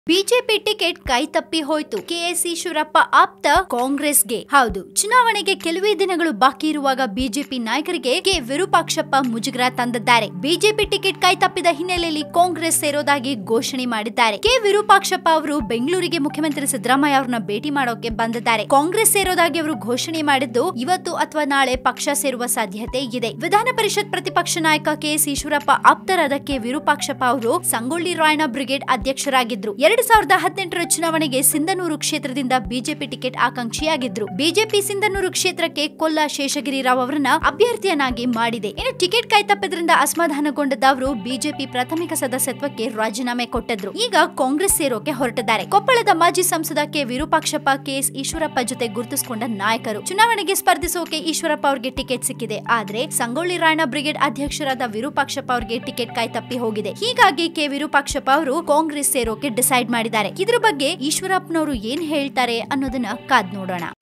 BJP ticket ಕೈತಪ್ಪಿ ಹೋಯ್ತು KS Eshwarappa ಆಪ್ತ ಕಾಂಗ್ರೆಸ್ಗೆ ಹೌದು ಚುನಾವಣೆಗೆ ಕೆಲವೇ ದಿನಗಳು ಬಾಕಿ ಇರುವಾಗ ಬಿಜೆಪಿ ನಾಯಕರಿಗೆ ಕೆ ವಿರೂಪಾಕ್ಷಪ್ಪ ಮುಜುಗರ ತಂದಿದ್ದಾರೆ ಬಿಜೆಪಿ ಟಿಕೆಟ್ ಕೈತಪ್ಪಿದ ಹಿನ್ನೆಲೆಯಲ್ಲಿ ಕಾಂಗ್ರೆಸ್ ಸೇರೋದಾಗಿ ಘೋಷಣೆ ಮಾಡಿದ್ದಾರೆ ಕೆ ವಿರೂಪಾಕ್ಷಪ್ಪ ಅವರು ಬೆಂಗಳೂರಿಗೆ ಮುಖ್ಯಮಂತ್ರಿ ಸಿದ್ದರಾಮಯ್ಯ ಅವರನ್ನ ಭೇಟಿ ಮಾಡೋಕೆ ಬಂದಿದ್ದಾರೆ ಕಾಂಗ್ರೆಸ್ ಸೇರೋದಾಗಿ ಅವರು ಘೋಷಣೆ ಮಾಡಿದ್ದು ಇವತ್ತು ಅಥವಾ ನಾಳೆ ಪಕ್ಷ ಸೇರುವ ಸಾಧ್ಯತೆ ಇದೆ ವಿಧಾನ ಪರಿಷತ್ ಪ್ರತಿಪಕ್ಷ ನಾಯಕ ಕೆಎಸ್ ಈಶ್ವರಪ್ಪ ಆಪ್ತರಾದ ಕೆ ವಿರೂಪಾಕ್ಷಪ್ಪ ಅವರು ಸಂಗೊಳ್ಳಿ ರಾಯಣ್ಣ ಬ್ರಿಗೇಡ್ ಅಧ್ಯಕ್ಷರಾಗಿದ್ರು ಎರಡ್ ಸಾವಿರದ ಹದಿನೆಂಟರ ಚುನಾವಣೆಗೆ ಸಿಂಧನೂರು ಕ್ಷೇತ್ರದಿಂದ ಬಿಜೆಪಿ ಟಿಕೆಟ್ ಆಕಾಂಕ್ಷಿಯಾಗಿದ್ರು ಬಿಜೆಪಿ ಸಿಂಧನೂರು ಕ್ಷೇತ್ರಕ್ಕೆ ಕೊಲ್ಲ ಶೇಷಗಿರಿ ರಾವ್ ಅವರನ್ನ ಅಭ್ಯರ್ಥಿಯನ್ನಾಗಿ ಮಾಡಿದೆ ಇನ್ನು ಟಿಕೆಟ್ ಕೈತಪ್ಪಿದ್ರಿಂದ ಅಸಮಾಧಾನಗೊಂಡಿದ್ದ ಅವರು ಬಿಜೆಪಿ ಪ್ರಾಥಮಿಕ ಸದಸ್ಯತ್ವಕ್ಕೆ ರಾಜೀನಾಮೆ ಕೊಟ್ಟಿದ್ರು ಈಗ ಕಾಂಗ್ರೆಸ್ ಸೇರೋಕೆ ಹೊರಟಿದ್ದಾರೆ ಕೊಪ್ಪಳದ ಮಾಜಿ ಸಂಸದ ಕೆ ವಿರೂಪಾಕ್ಷಪ್ಪ ಕೆಎಸ್ ಈಶ್ವರಪ್ಪ ಜೊತೆ ಗುರುತಿಸಿಕೊಂಡ ನಾಯಕರು ಚುನಾವಣೆಗೆ ಸ್ಪರ್ಧಿಸೋಕೆ ಈಶ್ವರಪ್ಪ ಅವರಿಗೆ ಟಿಕೆಟ್ ಸಿಕ್ಕಿದೆ ಆದ್ರೆ ಸಂಗೊಳ್ಳಿ ರಾಯಣ್ಣ ಬ್ರಿಗೇಡ್ ಅಧ್ಯಕ್ಷರಾದ ವಿರೂಪಾಕ್ಷಪ್ಪ ಅವರಿಗೆ ಟಿಕೆಟ್ ಕೈತಪ್ಪಿ ಹೋಗಿದೆ ಹೀಗಾಗಿ ಕೆ ವಿರೂಪಾಕ್ಷಪ್ಪ ಅವರು ಕಾಂಗ್ರೆಸ್ ಸೇರೋಕೆ ಡಿಸೈಡ್ ಮಾಡಿದ್ದಾರೆ ಇದ್ರ ಬಗ್ಗೆ ಈಶ್ವರಪ್ಪನವರು ಏನ್ ಹೇಳ್ತಾರೆ ಅನ್ನೋದನ್ನ ಕಾದ್ ನೋಡೋಣ